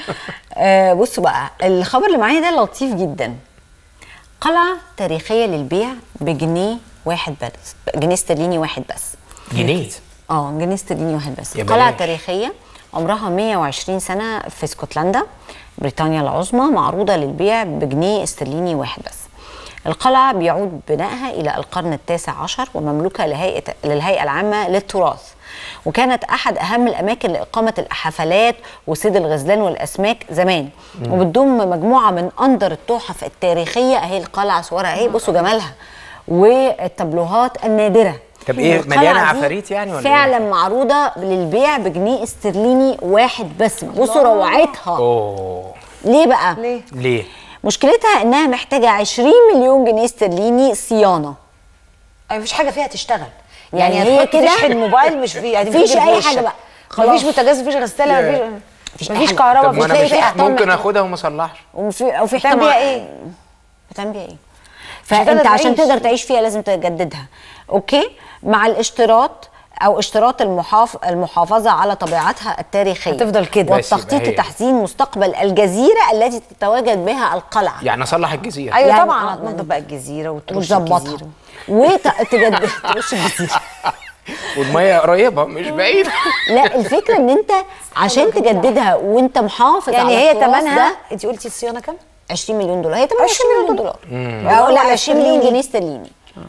آه بصوا بقى الخبر اللي معايا ده لطيف جدا قلعه تاريخيه للبيع بجنيه واحد بس جنيه استرليني واحد بس جنيه اه جنيه استرليني واحد بس يا قلعه بلاش. تاريخيه عمرها 120 سنه في اسكتلندا بريطانيا العظمى معروضه للبيع بجنيه استرليني واحد بس القلعه بيعود بنائها الى القرن التاسع عشر ومملوكه لهيئه للهيئه العامه للتراث وكانت احد اهم الاماكن لاقامه الحفلات وصيد الغزلان والاسماك زمان وبتضم مجموعه من اندر التحف التاريخيه اهي القلعه صورها اهي بصوا جمالها والتابلوهات النادره طب إيه، والقلعة مليانة دي عفاريت يعني ولا إيه؟ فعلا معروضه للبيع بجنيه استرليني واحد بس بصوا روعتها اوه ليه بقى ليه؟ ليه مشكلتها انها محتاجه 20 مليون جنيه استرليني صيانه أي مفيش حاجه فيها تشتغل يعني يعني هي هي كده تشحن موبايل مش في يعني مفيش في أي وشك. حاجة بقى. مفيش خلاص. بوتاجاز مفيش غساله مفيش مفيش أي مفيش حاجة. كهرباء طب مفيش وانا تلاقي مش في احتمال ممكن محتاج- اخدها وما اصلحش وفي او في هتعمل احتمال بيها إيه؟ هتعمل بيها ايه هتقدر فانت عشان تعيش. تقدر تعيش فيها لازم تجددها اوكي مع الاشتراط او اشتراط المحاف... المحافظه على طبيعتها التاريخيه هتفضل كده. بس يبقى والتخطيط هي. لتحسين مستقبل الجزيره التي تتواجد بها القلعه يعني اصلح الجزيره ايوه يعني طبعا آه، هتنضف بقى الجزيره وترش وتظبطها الجزيره وتجدد ترش الجزيره والميه قريبه مش بعيده لا الفكره ان انت عشان تجددها وانت محافظ يعني على هي التراث ثمنها ده انت قلتي الصيانه كام؟ 20 مليون دولار هي تمنها 20 20 مليون دولار. دولار أو لا 20 مليون جنيه استرليني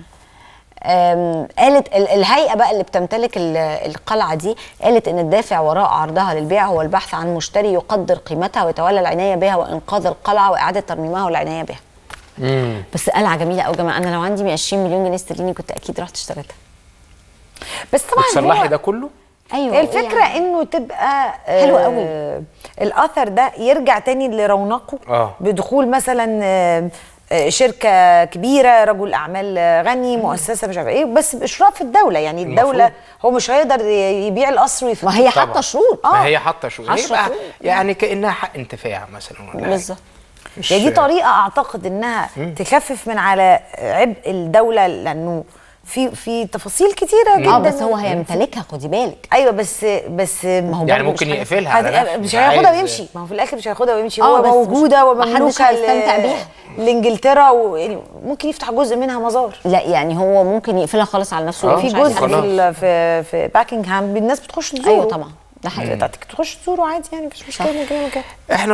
أم، قالت ال- الهيئه بقى اللي بتمتلك ال- القلعه دي قالت ان الدافع وراء عرضها للبيع هو البحث عن مشتري يقدر قيمتها ويتولى العنايه بها وانقاذ القلعه واعاده ترميمها والعنايه بها بس قلعه جميله قوي يا جماعه انا لو عندي 20 مليون جنيه استرليني كنت اكيد رحت اشتريتها بس طبعا وتصلحي هو ده كله ايوه هي الفكره يعني. انه تبقى حلوة آه، قوي. الاثر ده يرجع تاني لرونقه آه. بدخول مثلا آه، آه، شركه كبيره رجل اعمال آه، غني مؤسسه مش عارفه ايه بس باشراف الدوله يعني الدوله هو مش هيقدر ي- يبيع القصر ويفهم ما هي طبعاً. حاطه شروط ما هي حاطه شو حاطة يبقى شروط. يعني كانها حق انتفاع مثلا ولا حاجة. بالظبط مش- هي دي طريقه اعتقد انها تخفف من على عبء الدوله لانه في في تفاصيل كتيره جدا اه بس هو هيمتلكها خدي بالك ايوه بس بس ما هو يعني برضه ممكن مش حاجة- يقفلها على هت- نفسه مش عايز- هياخدها ويمشي ما هو في الاخر مش هياخدها ويمشي آه، هو بس مش- موجوده محدش ومملوكه هيستمتع ل- بيها. لانجلترا و... يعني ممكن يفتح جزء منها مزار لا يعني هو ممكن يقفلها خالص على نفسه آه، لو في مش عايز جزء حد في خلاص. ال- في في باكنغهام الناس بتخش تزوره ايوه طبعا ده حقيقي تخش تزوره عادي يعني مفيش مشكله ممكن يعمل كده احنا